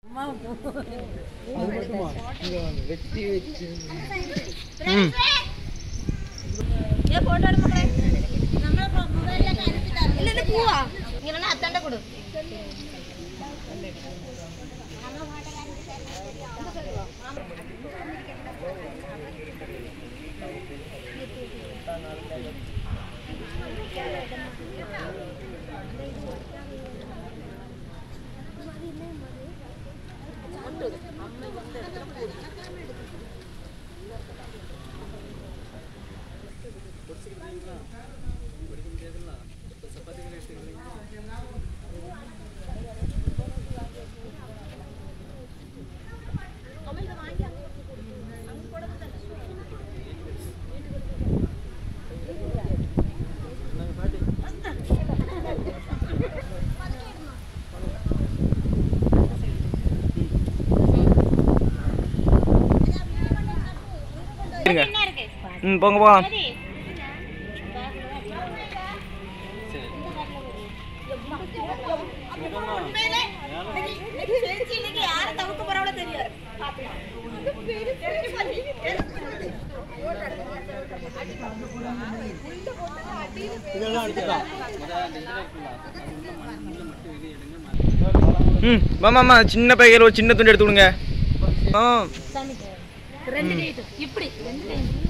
ம் അത്തണ്ട കൊടു இருங்க ம் போங்க போகலாம் ம் மாமா சின்ன பைகையில் ஒரு சின்ன துண்டு எடுத்து கொடுங்க ஆ ரெண்டு இப்படி ரெண்டு